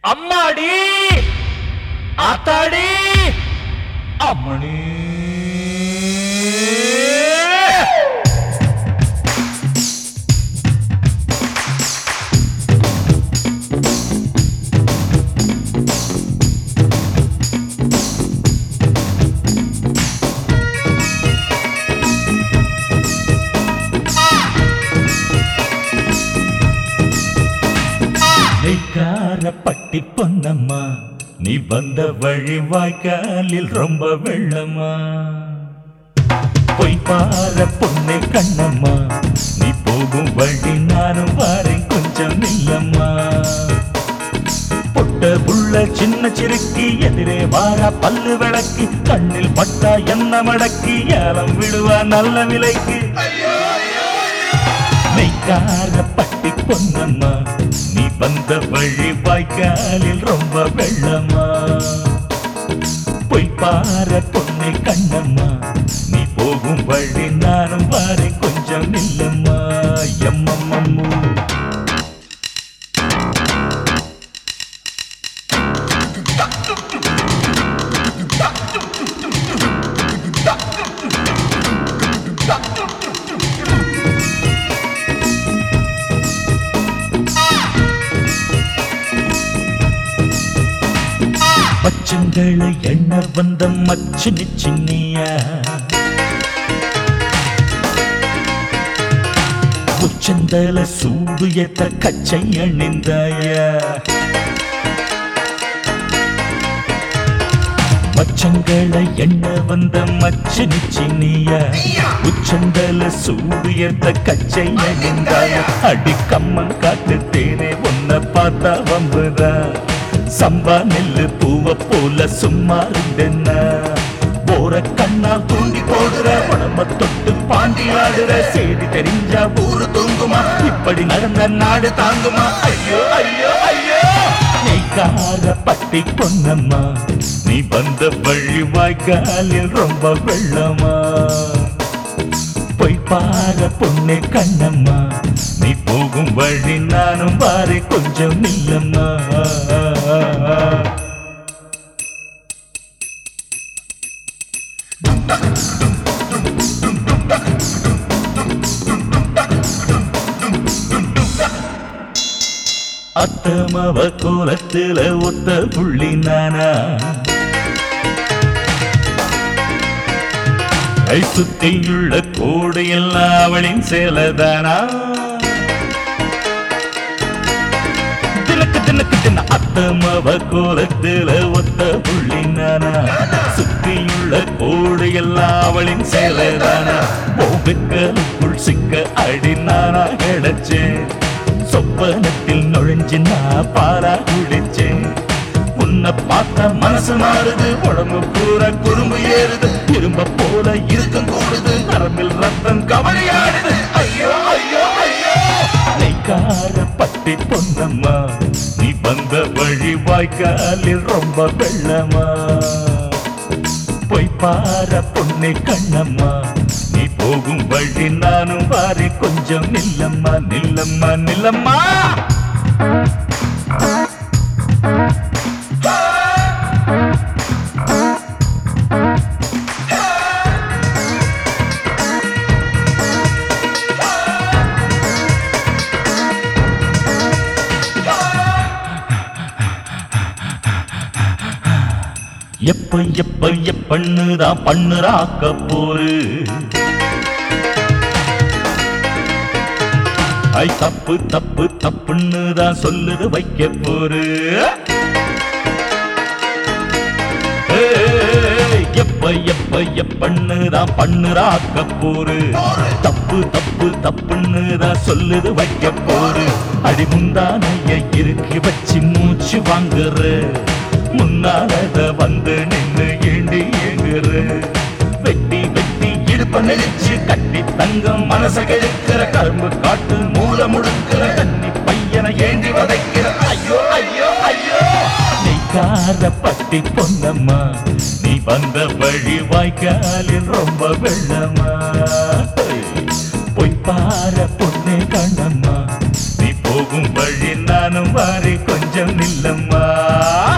அம்மாடி ஆத்தாடி அம்மணி நெய்க்கார பட்டி பொன்னம்மா நீ வந்த வழி வாய்க்காலில் ரொம்ப வெள்ளம்மா பொய் பார பொண்ணே கண்ணம்மா நீ போகும் வழி நானும் வாரேன் கொஞ்சம் இல்லம்மா பொட்ட புள்ள சின்ன சிறுக்கி எதிரே வாரா பல்லு விளக்கி கண்ணில் பட்டா என்ன மடக்கி ஏலம் விடுவா நல்ல விலைக்கு நெய்க்கார பட்டி பொன்னம்மா நீ வந்த வழி வாய்க்காலில் ரொம்ப வெள்ளம்மா பொய் பார பொண்ணை கண்ணம்மா நீ போகும் வழி நானும் வாரே கொஞ்சம் இல்லம்மா எம்மம்மம்மூ பச்சங்களை எண்ண வந்த மச்சினி சின்னியா உச்சந்தல சூடு எத்த கச்சை அணிந்தாயா மச்சங்களை எண்ண வந்த மச்சினி சின்னியா உச்சந்தல சூடு எத்த கச்சை அணிந்தாயா அடி கம்மன் காட்டு தேனே உன்னை பார்த்தா வம்புதா சம்பா நெல்லு பூவ போல சும்மா இருந்தென்ன போற கண்ணா தூண்டி போடுற உடம்ப தொட்டு பாண்டி ஆடுற செய்தி தெரிஞ்சா ஊரு தூங்குமா இப்படி நடந்த நாடு தாங்குமா ஐயோ ஐயோ ஐயோ நெய்க்கார பட்டி பொன்னம்மா நீ வந்த வழி வாய்க்காலில் ரொம்ப வெள்ளமா பொய் பார பொண்ணே கண்ணம்மா நீ போகும் வழி நானும் பாரு கொஞ்சம் இல்லம்மா அத்தமவ கோலத்துல ஒத்த புள்ளி நானா கை சுத்தியுள்ள கோடு எல்லாம் அவளின் சேலதானா தினக்கு தினக்கு தின அத்தமவ கோலத்துல ஒத்த புள்ளி நானா சுத்தியுள்ள கோடு எல்லாம் அவளின் சேலதானா போகுக்கலுக்குள் சிக்க அடி நானா கிடைச்சேன் சொப்பனத்தில் நுழைஞ்சு நான் பாரா குடிச்சேன் உன்னை பார்த்த மனசு மாறுது உடம்பு பூரா குறும்பு ஏறுது இரும்ப போல இருக்கும் கூடுது நரம்பில் ரத்தம் கவலையாடுது ஐயோ ஐயோ ஐயோ நெய்க்கார பட்டி பொன்னம்மா நீ வந்த வழி வாய்க்காலில் ரொம்ப வெள்ளமா பொய் பார பொண்ணை கண்ணம்மா நீ போகும் வழி நானும் வாரி கொஞ்சம் நில்லம்மா நில்லம்மா நில்லம்மா எப்ப எப்ப எப்பண்ணுதான் பண்ணுறாக்க போரு ஐ தப்பு தப்பு தப்புன்னு தான் சொல்லுது வைக்க போரு ஏய், எப்ப எப்ப எப்பன்னு தான் பண்ணுறாக்க போரு தப்பு தப்பு தப்புன்னு தான் சொல்லுது வைக்க போரு அடி முந்தானைய இறுக்கி வச்சு மூச்சு வாங்குற முன்னாலத வந்து நின்னு ஏண்டி ஏங்குற வெட்டி வெட்டி இடுப்ப நெரிச்சு கட்டி தங்கம் மனச கெடுக்கிற கரும்பு காட்டு மூல முடுக்கிற தண்ணி பையனை ஏண்டி வதைக்கிற ஐயோ ஐயோ ஐயோ நெய்க்கார பட்டி பொன்னம்மா நீ வந்த வழி வாய்க்காலில் ரொம்ப வெள்ளமா பொய் பார பொண்ணே கண்ணம்மா நீ போ போகும் வழி நானும் வாரி கொஞ்சம் நில்லம்மா